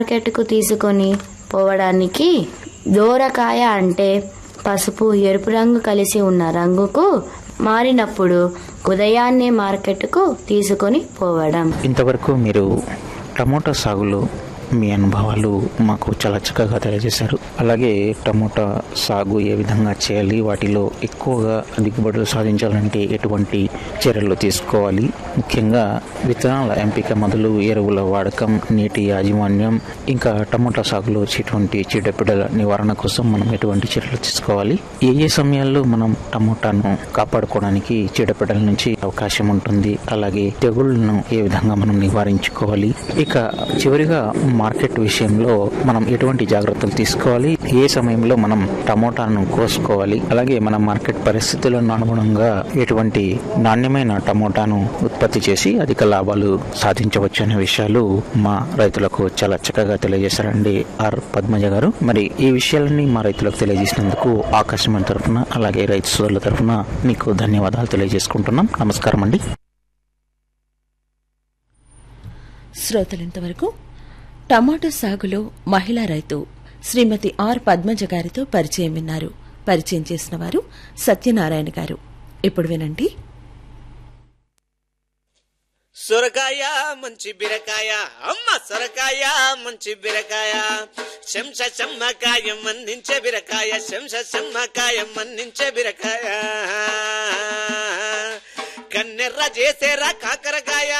మార్కెట్కు తీసుకొని పోవడానికి దోరకాయ అంటే పసుపు ఎరుపు రంగు కలిసి ఉన్న రంగుకు మారినప్పుడు ఉదయాన్నే మార్కెట్కు తీసుకొని పోవడం ఇంతవరకు మీరు టమోటా సాగులో మీ అనుభవాలు మాకు చాలా చక్కగా తెలియజేశారు అలాగే టమోటా సాగు ఏ విధంగా చేయాలి వాటిలో ఎక్కువగా దిగుబడులు సాధించాలంటే ఎటువంటి చర్యలు తీసుకోవాలి ముఖ్యంగా విత్తనాల ఎంపిక మొదలు ఎరువుల వాడకం నీటి యాజమాన్యం ఇంకా టమోటా సాగులో వచ్చేటువంటి చీడపీడల నివారణ కోసం మనం ఎటువంటి చర్యలు తీసుకోవాలి ఏ ఏ సమయాల్లో మనం టమోటాను కాపాడుకోవడానికి చీడపీడల నుంచి అవకాశం ఉంటుంది అలాగే తెగుళ్లను ఏ విధంగా మనం నివారించుకోవాలి ఇక చివరిగా మార్కెట్ విషయంలో మనం ఎటువంటి జాగ్రత్తలు తీసుకోవాలి ఏ సమయంలో మనం టమోటాను కోసుకోవాలి అలాగే మన మార్కెట్ పరిస్థితులను అనుగుణంగా ఎటువంటి నాణ్యమైన టమోటాను ఉత్పత్తి చేసి అధిక లాభాలు సాధించవచ్చు అనే విషయాలు మా రైతులకు చాలా చక్కగా తెలియజేశారండి ఆర్ పద్మజ గారు మరి ఈ విషయాలన్నీ మా రైతులకు తెలియజేసినందుకు ఆకాశవాణి తరఫున అలాగే రైతు సోదరుల తరఫున మీకు ధన్యవాదాలు తెలియజేసుకుంటున్నాం నమస్కారం అండి శ్రోతలింతవరకు టమాటో సాగులో మహిళా రైతు శ్రీమతి ఆర్ పద్మజ గారితో పరిచయం విన్నారు పరిచయం చేసిన వారు సత్యనారాయణ గారు ఇప్పుడు వినండి సొరకాయ మంచి బీరకాయ అమ్మ సొరకాయ మంచి బీరకాయ శంష చెమ్మకాయ మన్నించే బీరకాయ శంష చెమ్మకాయ మన్నించే బీరకాయ కన్నెర్ర చేసేరా కాకరకాయ